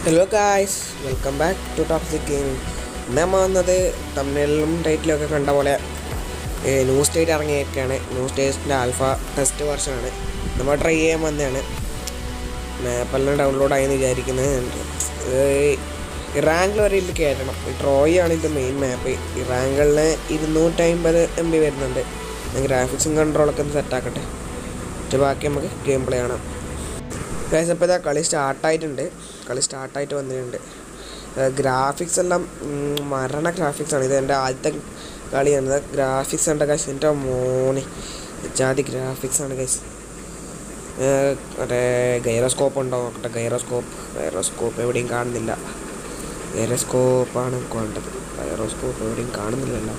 hello guys welcome back to toxic gaming നമ്മൾ വന്നത് തമിഴിലും ടൈറ്റിലും ഒക്കെ കണ്ട പോലെ ന്യൂ സ്റ്റേറ്റ് ഇറങ്ങിയൊക്കെയാണ് ന്യൂ സ്റ്റേറ്റിൻ്റെ ആൽഫ ടെസ്റ്റ് വെർഷനാണ് നമ്മൾ ട്രൈ ചെയ്യാൻ വന്നതാണ് മാപ്പെല്ലാം ഡൗൺലോഡ് ആയെന്ന് വിചാരിക്കുന്നത് റാങ്കിൽ വരെ ഇതിൽ കയറ്റണം ട്രോയ് ആണ് ഇത് മെയിൻ മാപ്പ് ഈ റാങ്കളിന് ഇരുന്നൂറ്റമ്പത് എം ബി വരുന്നുണ്ട് ഗ്രാഫിക്സും കൺട്രോളൊക്കെ ഒന്ന് സെറ്റാക്കട്ടെ എന്നിട്ട് ബാക്കി നമുക്ക് ഗെയിം പ്ലേ കാണാം ഗൈസ് അപ്പോൾ ഇതാ കളി സ്റ്റാർട്ടായിട്ടുണ്ട് കളി സ്റ്റാർട്ടായിട്ട് വന്നിട്ടുണ്ട് ഗ്രാഫിക്സ് എല്ലാം ഉം, മരണ ഗ്രാഫിക്സ് ആണ് ഇത് എൻ്റെ ആദ്യത്തെ കളിയാണ് ഗ്രാഫിക്സ് ഉണ്ട് ഗൈസ് എൻ്റെ മോനെ ജാതി ഗ്രാഫിക്സ് ആണ് ഗൈസ് മറ്റേ ഗൈറോസ്കോപ്പ് ഉണ്ടോ നോക്കട്ടെ ഗൈറോസ്കോപ്പ് ഗൈറോസ്കോപ്പ് എവിടെയും കാണുന്നില്ല ഗൈറോസ്കോപ്പാണ് വേണ്ടത് ഗൈറോസ്കോപ്പ് എവിടെയും കാണുന്നില്ലല്ലോ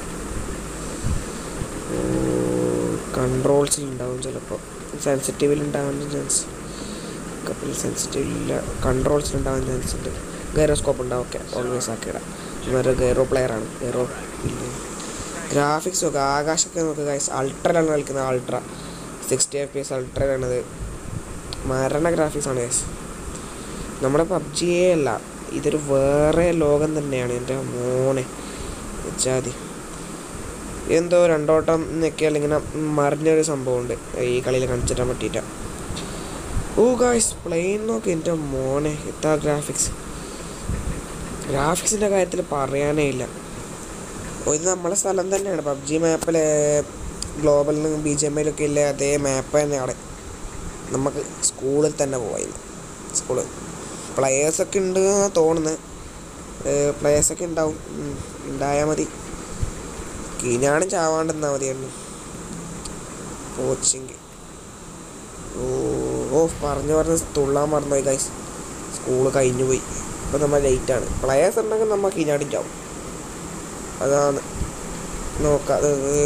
കൺട്രോൾസിൽ ഉണ്ടാവും ചിലപ്പോൾ സെൻസിറ്റീവിൽ ഉണ്ടാവാൻ ചാൻസ് കപ്പിൽ സെൻസിറ്റീവ് ഇല്ല കൺട്രോൾസിൽ ഉണ്ടാവാൻ ചാൻസ് ഉണ്ട് ഗൈറോസ്കോപ്പ് ഉണ്ടാവും ഓക്കെ ഓൾവേസ് ആക്കിയിടാം ഇവർ ഗൈറോ പ്ലെയർ ആണ് ഗൈറോ ഗ്രാഫിക്സ് നോക്കുക ആകാശമൊക്കെ നോക്കുക ഗൈസ് അൾട്രയിലാണ് കളിക്കുന്നത് ultra sixty F P S അൾട്രയിലാണത് മരണ ഗ്രാഫിക്സ് ആണ് ഗൈസ് നമ്മുടെ പബ്ജിയേ അല്ല ഇതൊരു വേറെ ലോകം തന്നെയാണ് എൻ്റെ മോനെ വെച്ചാതി എന്തോ രണ്ടോട്ടം നിൽക്കിയാൽ ഇങ്ങനെ മറിഞ്ഞൊരു സംഭവമുണ്ട് ഈ കളിയിൽ കാണിച്ചിട്ടാൻ പറ്റിയിട്ട ഓ ഗായ്സ് പ്ലെയിൻ നോക്കി എൻ്റെ മോനെ എത്താ ഗ്രാഫിക്സ് ഗ്രാഫിക്സിൻ്റെ കാര്യത്തിൽ പറയാനേ ഇല്ല ഓ, ഇത് നമ്മളെ സ്ഥലം തന്നെയാണ് പബ്ജി മാപ്പിൽ ഗ്ലോബലിലും ബി ജി എം ഐയിലൊക്കെ ഇല്ലേ അതേ മാപ്പ് തന്നെയാണ് നമുക്ക് സ്കൂളിൽ തന്നെ പോയിരുന്നു സ്കൂള് പ്ലെയേഴ്സൊക്കെ ഉണ്ട് എന്നാണ് തോന്നുന്നത് പ്ലെയേഴ്സൊക്കെ ഉണ്ടാവും ഉം, ഉണ്ടായാൽ മതി കീഞ്ഞാടും ചാവാണ്ടെന്നാൽ മതിയായിരുന്നു കോച്ചിങ് ഓ ഓ പറഞ്ഞു പറഞ്ഞ് തുള്ളാൻ മറന്നുപോയി ഗൈസ് സ്കൂള് കഴിഞ്ഞു പോയി ഇപ്പം നമ്മൾ ലേറ്റാണ് പ്ലെയേഴ്സ് ഉണ്ടെങ്കിൽ നമ്മൾ കീഞ്ഞാടും ചാവും അതാണ് നോക്കാം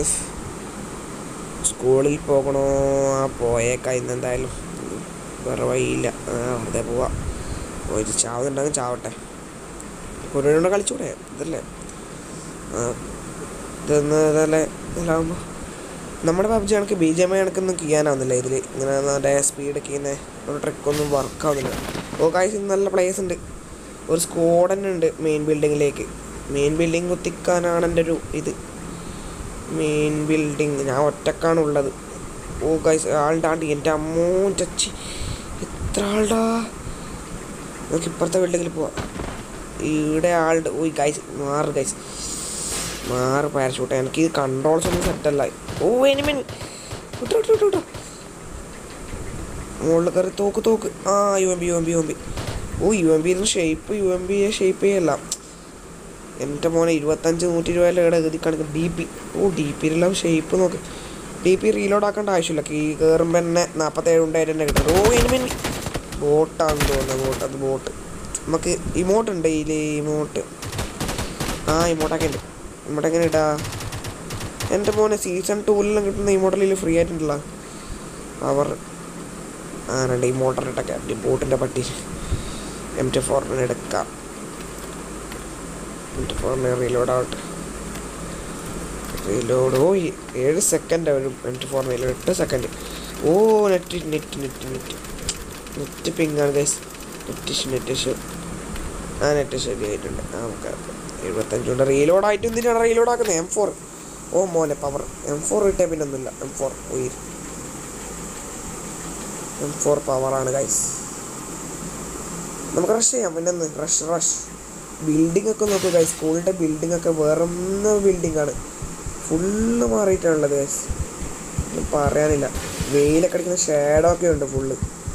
സ്കൂളിൽ പോകണോ ആ പോയേക്കാം ഇന്ന് എന്തായാലും വേറെ വഴിയില്ല ആ വെറുതെ പോവാം ഒരു ചാവുന്നുണ്ടെങ്കിൽ ചാവട്ടെ ഒരു കളിച്ചൂടെ ഇതല്ലേ ആ ഇതൊന്ന് ഇതല്ലേ ഇതിലാവുമ്പോൾ നമ്മുടെ പബ്ജി കണക്ക് ബി ജി എം ഐ കണക്കൊന്നും ചെയ്യാനാവുന്നില്ല ഇതിൽ ഇങ്ങനെ മറ്റേ സ്പീഡ് ചെയ്യുന്ന ഒരു ട്രിക്കൊന്നും വർക്ക് ആവുന്നില്ല ഓ കാഴ്ച നല്ല പ്ലേസ് ഉണ്ട് ഒരു സ്ക്വാഡ് തന്നെ ഉണ്ട് മെയിൻ ബിൽഡിങ്ങിലേക്ക് മെയിൻ ബിൽഡിംഗ് കുത്തിക്കാനാണ് എൻ്റെ ഒരു ഇത് മെയിൻ ബിൽഡിങ് ഞാൻ ഒറ്റക്കാണ് ഉള്ളത് ഓ ഗൈസ് ആളുടെ ആണ്ട് എൻ്റെ അമ്മോ ചച്ചി എത്ര ആളുടാ നമുക്ക് ഇപ്പുറത്തെ ബിൽഡിങ്ങിൽ പോവാം ഇവിടെ ആളുടെ ഓ ഗൈസ് മാറ് ഗൈസ് മാറ് പാരഷൂട്ട് എനിക്ക് ഇത് കൺട്രോൾസ് ഒന്നും സെറ്റല്ല ഓ എനിമിൻ വിട്ടോ വിട്ടോ വിട്ടോ വിട്ടോ മുകളിൽ കയറി തോക്ക് തോക്ക് ആ U M B U M B U M B ഓ U M B shape U M B shape ചെയ്യല്ല എൻ്റെ മോനെ ഇരുപത്തഞ്ച് നൂറ്റി രൂപയിലെ ഇവിടെ എഴുതി കണക്ക് ഡി പി ഓ ഡി പിയിലെല്ലാം ഷേപ്പ് നോക്ക് ഡി പി റീലോഡ് ആക്കേണ്ട ആവശ്യമില്ല കീ കയറുമ്പോൾ തന്നെ നാൽപ്പത്തേഴ് ഉണ്ടായിട്ട് തന്നെ കിട്ടും ഓ എനിമിൻ ബോട്ടാണെന്ന് തോന്നുന്നത് ബോട്ട് അത് ബോട്ട് നമുക്ക് ഇമോട്ട് ഉണ്ട് ഇതിൽ ഇമോട്ട് ആ ഇമോട്ടൊക്കെ ഉണ്ട് ഇമോട്ട് എങ്ങനെ ഇടാ എൻ്റെ മോനെ സീസൺ ടൂവിലെല്ലാം കിട്ടുന്ന ഇമോട്ടലിൽ ഫ്രീ ആയിട്ടുണ്ടല്ലോ അവർ ആ രണ്ട് ഈ മോട്ടർ ഇട്ടൊക്കെ ബോട്ടിൻ്റെ പട്ടി എം ടി ഫോറിന് എടുക്കാം എം ടി ഫോറിന് റീലോഡ് ആവട്ടെ റീലോഡ് ഓ ഈ ഏഴ് സെക്കൻഡ് വരും എം ടി ഫോറിന് റീലോഡ് എട്ട് സെക്കൻഡ് ഓ net net net net net പിങ്ങാണ് guys net issue net issue ആ നെറ്റ് ശരിയായിട്ടുണ്ട് ആ നമുക്ക് എഴുപത്തഞ്ചുണ്ട് റീലോഡ് ആയിട്ട് എന്തിനാണ് റീലോഡ് ആക്കുന്നത് എം ഫോർ ഓ മോനെ പവർ എം ഫോർ കിട്ടിയ പിന്നെ ഒന്നുമില്ല എം ഫോർ ഉയർ എം ഫോർ പവറാണ് ഗൈസ് നമുക്ക് റഷ് ചെയ്യാം പിന്നെ ഒന്ന് റഷ് റഷ് ബിൽഡിംഗ് ഒക്കെ നോക്കുക ഗൈസ് സ്കൂളിൻ്റെ ബിൽഡിംഗ് ഒക്കെ വേറൊന്ന് ബിൽഡിംഗ് ആണ് ഫുള്ള് മാറിയിട്ടുള്ളത് ഗൈസ് ഒന്നും പറയാനില്ല വെയിലൊക്കെ അടിക്കുന്ന ഷേഡോ ഒക്കെ ഉണ്ട് ഫുള്ള്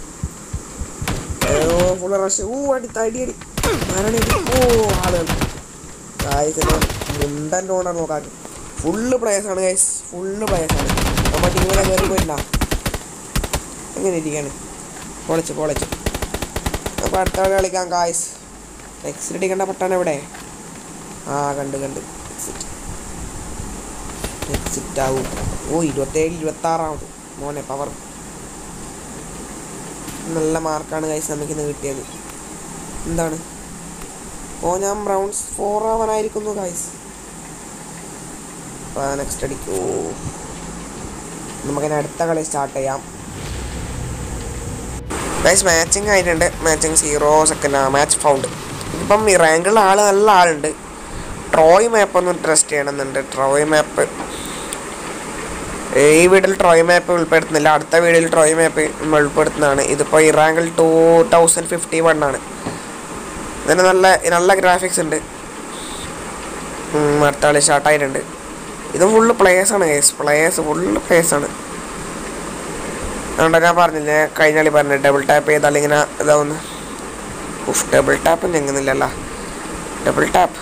ഓ ഫുള്ള് റഷ് ഓ അടി തടി അടി മരണി ഓ ആളുകൾ ഗൈസ് മുണ്ടൻ്റെ ഓണാണ് നോക്കാൻ ഫുള്ള് പ്ലേയേഴ്സ് ആണ് ഗൈസ് ഫുള്ള് പ്ലേയേഴ്സ് ആണ് നമ്മുടെ ടീമിലെ കയറി പോയില്ല എങ്ങനെ ഇരിക്കാണ് പൊളിച്ച് പൊളിച്ച് അപ്പോൾ അടുത്ത കളി കളിക്കാം ഗായ്സ് എക്സിറ്റ് അടിക്കേണ്ട പട്ടാണ് എവിടെ ആ കണ്ട് കണ്ട് എക്സിറ്റ് എക്സിറ്റ് ആവും ഓ ഇരുപത്തേഴ് ഇരുപത്താറാമത് മോനെ പവർ നല്ല മാർക്കാണ് ഗൈസ് നമുക്കിന്ന് കിട്ടിയത് എന്താണ് ഓ ഞാൻ റൗണ്ട്സ് ഫോർ ആവാനായിരിക്കുന്നു ഗൈസ് നെക്സ്റ്റ് അടിക്കൂ നമുക്കിനി അടുത്ത കളി സ്റ്റാർട്ട് ചെയ്യാം ഗൈസ് മാച്ചിങ് ആയിട്ടുണ്ട് matching zero second match found ഇപ്പം ഈ റാങ്കിലുള്ള ആൾ നല്ല ആളുണ്ട് ട്രോയ് മാപ്പ് ഒന്ന് ടെസ്റ്റ് ചെയ്യണമെന്നുണ്ട് ട്രോയ് മാപ്പ് ഈ വീഡിയോയിൽ ട്രോയ് മാപ്പ് ഉൾപ്പെടുത്തുന്നില്ല അടുത്ത വീഡിയോയിൽ ട്രോയ് മാപ്പ് നമ്മൾ ഉൾപ്പെടുത്തുന്നതാണ് ഇതിപ്പോൾ ഈ റാങ്കിൽ ടു തൗസൻഡ് ഫിഫ്റ്റി വൺ ആണ് ഇതിന് നല്ല നല്ല ഗ്രാഫിക്സ് ഉണ്ട് ഉം, അടുത്ത കളി സ്റ്റാർട്ടായിട്ടുണ്ട് ഇത് ഫുള്ള് പ്ലേയേഴ്സാണ് കേസ് പ്ലേയേഴ്സ് ഫുള്ള് പ്ലേയേഴ്സാണ് അതുകൊണ്ട് ഞാൻ പറഞ്ഞില്ലേ കഴിഞ്ഞ കളി പറഞ്ഞു ഡബിൾ ടാപ്പ് ചെയ്താൽ ഇങ്ങനെ ഇതാവുന്നു ഉഫ് ഡബിൾ ടാപ്പ് ഞെങ്ങുന്നില്ലല്ലോ ഡബിൾ ടാപ്പ്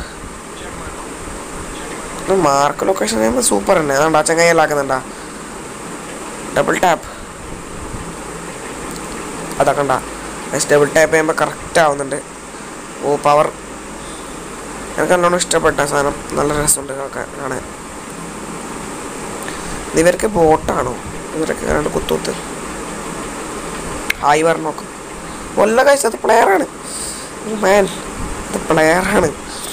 മാർക്ക് ലൊക്കേഷൻ ചെയ്യുമ്പോൾ സൂപ്പർ തന്നെ അതുകൊണ്ട് ആ ചങ്ങയിലാക്കുന്നുണ്ടാ ഡബിൾ ടാപ്പ് അതൊക്കെ ഉണ്ടാ ഡബിൾ ടാപ്പ് ചെയ്യുമ്പോൾ കറക്റ്റ് ആവുന്നുണ്ട് ഓ പവർ എനിക്ക് നല്ലോണം ഇഷ്ടപ്പെട്ട സാധനം നല്ല രസമുണ്ട് കാ- കാണാൻ ഇത് ഇവർക്ക് ബോട്ടാണോ ഇവരൊക്കെ കണ്ട് കുത്തൂത്ത് ഹായ് പറഞ്ഞോക്ക് കൊല്ല കഴിച്ച അത് പ്ലെയറാണ് മാൻ ഇത് പ്ലെയറാണ്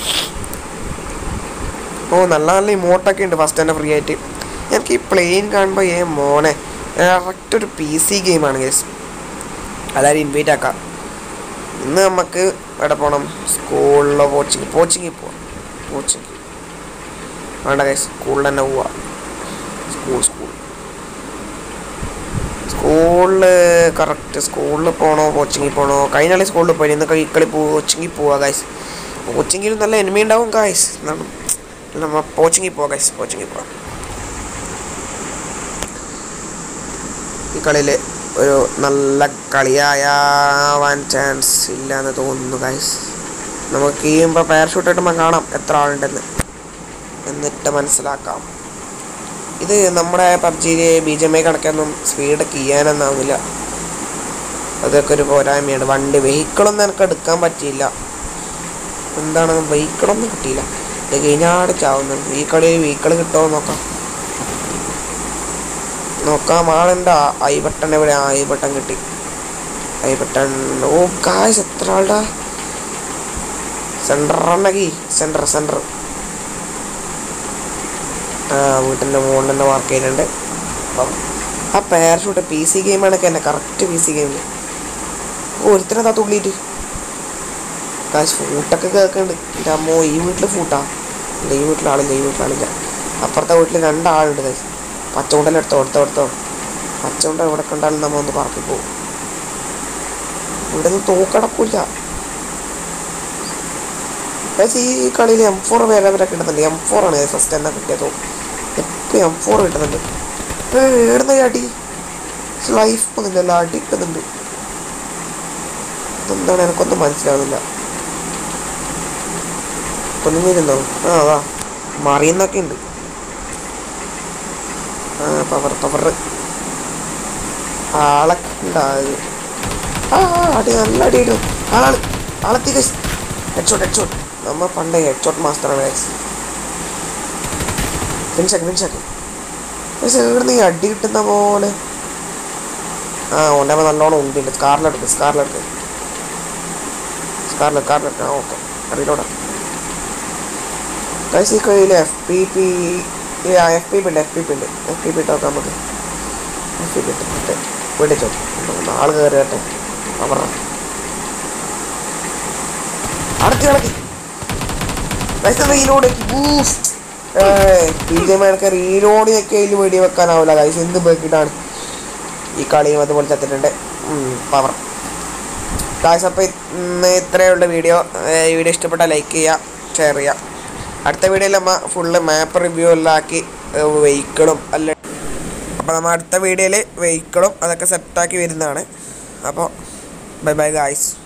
ഓ നല്ല നല്ല ഇമോട്ടൊക്കെ ഉണ്ട് ഫസ്റ്റ് തന്നെ ഫ്രീ ആയിട്ട് എനിക്ക് ഈ പ്ലെയിൻ കാണുമ്പോൾ ഏ മോനെ കറക്റ്റ് ഒരു പി സി ഗെയിമാണ് ഗേസ് അതായത് ഇൻവൈറ്റ് ആക്കാം ഇന്ന് നമുക്ക് എവിടെ പോകണം സ്കൂളിലോ കോച്ചിങ് കോച്ചിങ്ങിൽ പോവാം കോച്ചിങ് വേണ്ട ഗൈസ് സ്കൂളിൽ തന്നെ പോവാം സ്കൂൾ സ്കൂൾ സ്കൂളിൽ കറക്റ്റ് സ്കൂളിൽ പോകണോ കോച്ചിങ്ങിൽ പോകണോ കഴിഞ്ഞ കളി സ്കൂളിൽ പോയി ഇന്ന് ഈ കളി കോച്ചിങ്ങിൽ പോവാ ഗൈസ് കോച്ചിങ്ങിൽ നല്ല എനിമി ഉണ്ടാവും ഗൈസ് എന്താണ് നമ്മ കോച്ചിങ്ങിൽ പോവാം ഗൈസ് കോച്ചിങ്ങിൽ പോവാം ഈ കളിയിൽ ഒരു നല്ല കളിയായാവാൻ ചാൻസ് ഇല്ല എന്ന് തോന്നുന്നു ഗൈസ് നമുക്ക് ചെയ്യുമ്പോൾ പാരഷൂട്ട് ഇട്ടുമ്പോൾ കാണാം എത്ര ആളുണ്ടെന്ന് എന്നിട്ട് മനസ്സിലാക്കാം ഇത് നമ്മുടെ പബ്ജിയിൽ ബി ജി എം ഐ കണക്കൊന്നും സ്പീഡ് ചെയ്യാനൊന്നാവില്ല അതൊക്കെ ഒരു പോരായ്മയാണ് വണ്ടി വെഹിക്കിളൊന്നും എനിക്ക് എടുക്കാൻ പറ്റിയില്ല എന്താണ് വെഹിക്കിളൊന്നും കിട്ടിയില്ല ഇത് കഴിഞ്ഞാട് ചാവുന്നുണ്ട് ഈ കളിയിൽ വെഹിക്കിൾ കിട്ടുമോ എന്ന് നോക്കാം നോക്കാം ആളുണ്ട് ഐ ബട്ടൺ എവിടെ ഐ ബട്ടൺ കിട്ടി ഐ ബട്ടൺ ഓ കാശ് എത്ര ആളുടെ സെൻറ്റർ ആണെങ്കിൽ സെൻറ്റർ സെൻറ്റർ ആ വീട്ടിൻ്റെ മുകളിൽ തന്നെ വർക്ക് ചെയ്യുന്നുണ്ട് അപ്പം ആ പാരഷൂട്ട് പി സി ഗെയിമാണൊക്കെ തന്നെ കറക്റ്റ് പി സി ഗെയിമിൽ ഒരുത്തനെ തുള്ളിയിട്ട് കാശ് ഫൂട്ടൊക്കെ കേൾക്കുന്നുണ്ട് എൻ്റെ അമ്മോ ഈ വീട്ടിൽ ഫൂട്ടാ ഇല്ല ഈ വീട്ടിൽ ആളില്ല ഈ വീട്ടിൽ ആളില്ല അപ്പുറത്തെ വീട്ടിൽ രണ്ടാളുണ്ട് കാശ് പച്ചമുണ്ടൽ എടുത്തോ എടുത്തോ എടുത്തോ പച്ചമുണ്ട എവിടെ കണ്ടാലും നമ്മ ഒന്ന് പറക്കി പോകും ഇവിടെ നിന്ന് തോക്കടക്കില്ല പക്ഷേ ഈ കളിയിൽ എം ഫോർ വേറെ വരെ കിട്ടുന്നുണ്ട് എം ഫോർ ആണ് ഫസ്റ്റ് തന്നെ കിട്ടിയത് എപ്പോഴും എം ഫോർ കിട്ടുന്നുണ്ട് ഏടുന്ന അടി ലൈഫ് ഒന്നുമില്ലല്ലോ അടി കിട്ടുന്നുണ്ട് എന്താണ് എനിക്കൊന്നും മനസ്സിലാവുന്നില്ല ഒന്നുമില്ലല്ലോ ആ അതാ മറിയുന്നൊക്കെ ഉണ്ട് ആ പവർ പവർ ആളെ ഉണ്ടാകും ആ ആ, അടി നല്ല അടി ഇടും ആള് ആളെത്തി ഹെഡ്ഷോട്ട് ഹെഡ്ഷോട്ട് നമ്മ പണ്ടേ ഹെഡ്ഷോട്ട് മാസ്റ്ററാണ് ഗൈസ് ഫിനിഷാക്കി ഫിനിഷാക്കി പക്ഷേ ഇവിടുന്ന് ഈ അടി കിട്ടുന്ന പോലെ ആ ഓൻ്റെ നല്ലോണം ഉണ്ട് സ്കാറിലെടുക്ക് സ്കാറിലെടുക്ക് സ്കാറിലെടുക്ക് സ്കാറിലെടുക്ക് ആ ഓക്കെ അറിയിലോടാ ഗൈസ് ഈ കയ്യിൽ F P P F P P ഉണ്ട് എഫ് പി പി ഉണ്ട് എഫ് പി പി ഇട്ട് നോക്കാം നമുക്ക് എഫ് പി പി ഇട്ട് വിളിച്ചോ ആള് കയറി കേട്ടെ അവർ അടക്കി അടക്കി ഗൈസ് റീലോഡ് ബി ജെ മേനൊക്കെ റീലോഡ് ഒക്കെ അതിൽ വെടി വെക്കാനാവില്ല ഗൈസ് എന്ത് ബക്കിട്ടാണ് ഈ കളിയും അതുപോലെ ചത്തിട്ടുണ്ട് പവർ ഗൈസ് അപ്പോൾ ഇന്ന് ഇത്രയേ ഉള്ള വീഡിയോ ഈ വീഡിയോ ഇഷ്ടപ്പെട്ടാൽ ലൈക്ക് ചെയ്യുക ഷെയർ ചെയ്യുക അടുത്ത വീഡിയോയിൽ നമ്മൾ ഫുള്ള് മാപ്പ് റിവ്യൂ എല്ലാം ആക്കി വെഹിക്കിളും അല്ല അപ്പോൾ നമ്മൾ അടുത്ത വീഡിയോയിൽ വെഹിക്കിളും അതൊക്കെ സെറ്റാക്കി വരുന്നതാണ് അപ്പോൾ ബൈ ബൈ ഗായ്സ്